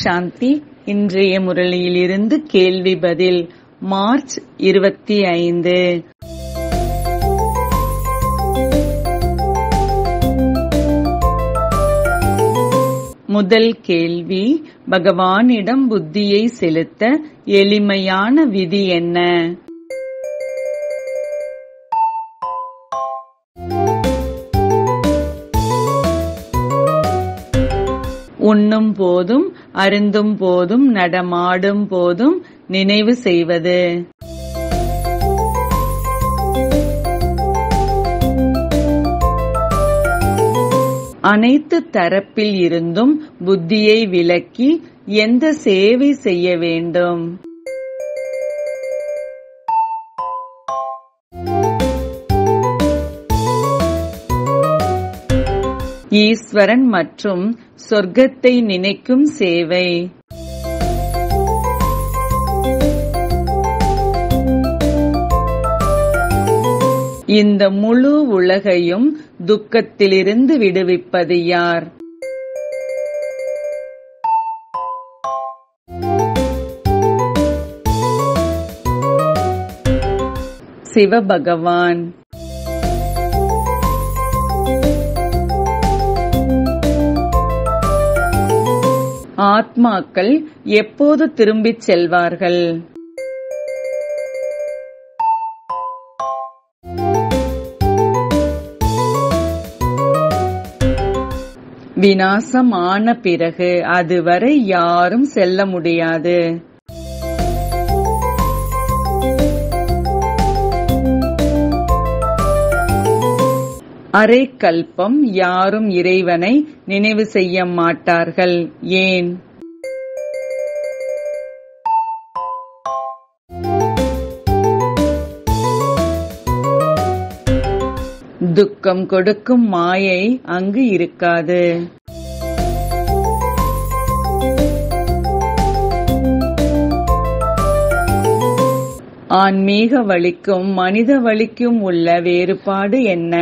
சாந்தி இன்றைய முரளியிலிருந்து கேள்வி பதில் மார்ச் இருபத்தி ஐந்து முதல் கேள்வி பகவானிடம் புத்தியை செலுத்த எளிமையான விதி என்ன உண்ணும் போதும் அருந்தும் போதும் நடமாடும் போதும் நினைவு செய்வது அனைத்து தரப்பில் இருந்தும் புத்தியை விலக்கி எந்த சேவை செய்ய வேண்டும் ஈஸ்வரன் மற்றும் சொர்க்கத்தை நினைக்கும் சேவை இந்த முழு உலகையும் துக்கத்திலிருந்து விடுவிப்பது யார் சிவபகவான் ஆத்மாக்கள் எப்போது திரும்பிச் செல்வார்கள் வினாசம் ஆன பிறகு அதுவரை யாரும் செல்ல முடியாது அரை கல்பம் யாரும் இறைவனை நினைவு செய்ய மாட்டார்கள் ஏன் துக்கம் கொடுக்கும் மாயை அங்கு இருக்காது ஆன்மீக வழிக்கும் மனித வழிக்கும் உள்ள வேறுபாடு என்ன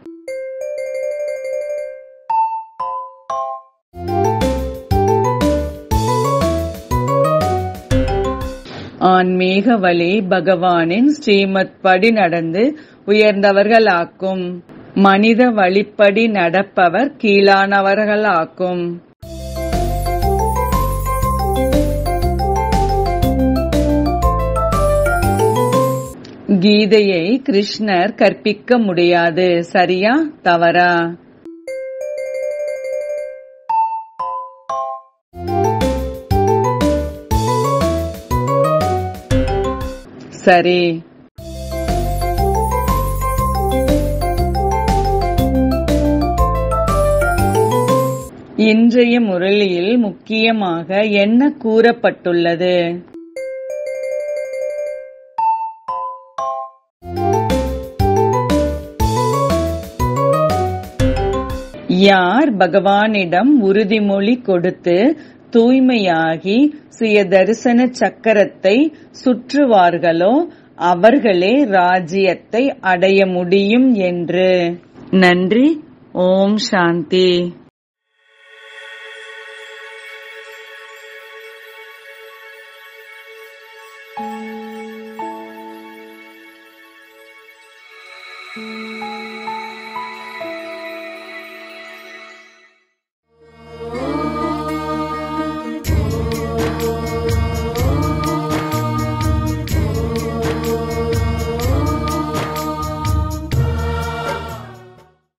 ஆன்மீக வழி பகவானின் ஸ்ரீமத் படி நடந்து உயர்ந்தவர்களாக்கும் மனித வழிப்படி நடப்பவர் கீழானவர்களாக்கும் கீதையை கிருஷ்ணர் கற்பிக்க முடியாது சரியா தவறா சரி இன்றைய முரளியில் முக்கியமாக என்ன கூறப்பட்டுள்ளது யார் பகவானிடம் உறுதிமொழி கொடுத்து தூய்மையாகி சுய தரிசன சக்கரத்தை சுற்றுவார்களோ அவர்களே ராஜ்யத்தை அடைய முடியும் என்று நன்றி ஓம் சாந்தி thank you